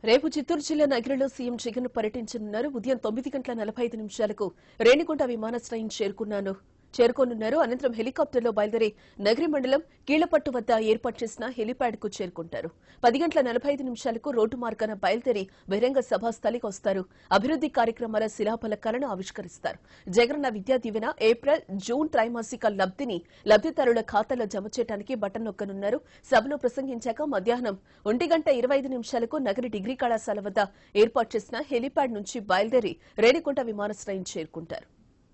రేపు చిత్తూరు జిల్లా నగరంలో సీఎం జగన్ పర్యటించనున్నారు ఉదయం తొమ్మిది గంటల నలభై ఐదు నిమిషాలకు రేణిగుంట విమానాశ్రయం చేరుకున్నాను చేరుకోనున్నారు అనంతరం హెలికాప్టర్లో బయలుదేరి నగరి మండలం కీళ్లపట్టు వద్ద ఏర్పాటు చేసిన హెలిప్యాడ్ కు చేరుకుంటారు పది గంటల నలభై ఐదు నిమిషాలకు రోడ్డు మార్గాన బయలుదేరి బహిరంగ సభా స్థలికి వస్తారు అభివృద్ది కార్యక్రమాల శిలాఫలకాలను ఆవిష్కరిస్తారు జగనన్న విద్యా దీవెన ఏప్రిల్ జూన్ త్రైమాసిక లబ్ధిని లబ్ధిదారుల ఖాతాలో జమ చేయడానికి బటన్ నొక్కనున్నారు సభలో ప్రసంగించాక మధ్యాహ్నం ఒంటి గంట ఇరవై ఐదు నిమిషాలకు నగరి డిగ్రీ కళాశాల వద్ద ఏర్పాటు చేసిన హెలిప్యాడ్ నుంచి బయలుదేరి రేణిగుంట విమానాశ్రయం చేరుకుంటారు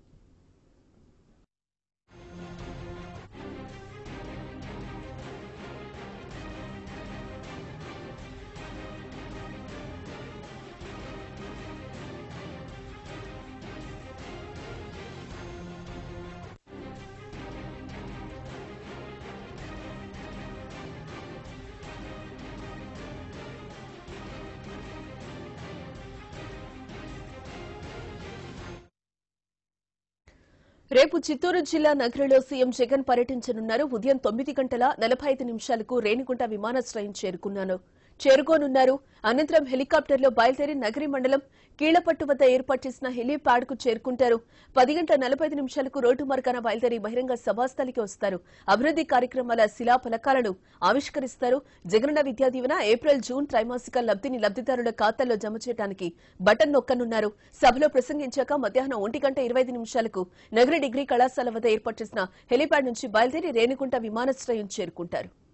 రేపు చిత్తూరు జిల్లా నగరంలో సీఎం జగన్ పర్యటించనున్నారు ఉదయం తొమ్మిది గంటల నలభై ఐదు నిమిషాలకు రేణిగుంట విమానాశ్రయం చేరుకున్నాను చేరుకోనున్నారు అనంతరం హెలికాప్టర్లో బయలుదేరి నగరి మండలం కీళ్లపట్టు వద్ద ఏర్పాటు చేసిన హెలీప్యాడ్ కు చేరుకుంటారు పది గంటల నలభై ఐదు నిమిషాలకు రోడ్డు మార్గాన బయలుదేరి బహిరంగ సభాస్థలికి వస్తారు అభివృద్ది కార్యక్రమాల శిలా ఫలకాలను ఆవిష్కరిస్తారు జగనన్న విద్యా దీవెన ఏప్రిల్ జూన్ త్రైమాసిక లబ్ధిని లబ్ధిదారుల ఖాతాల్లో జమ చేయడానికి బటన్ నొక్కనున్నారు సభలో ప్రసంగించాక మధ్యాహ్నం ఒంటి గంట ఇరవై ఐదు నిమిషాలకు నగరి డిగ్రీ కళాశాల వద్ద ఏర్పాటు చేసిన హెలీప్యాడ్ నుంచి బయలుదేరి రేణిగుంట విమానాశ్రయం చేరుకుంటారు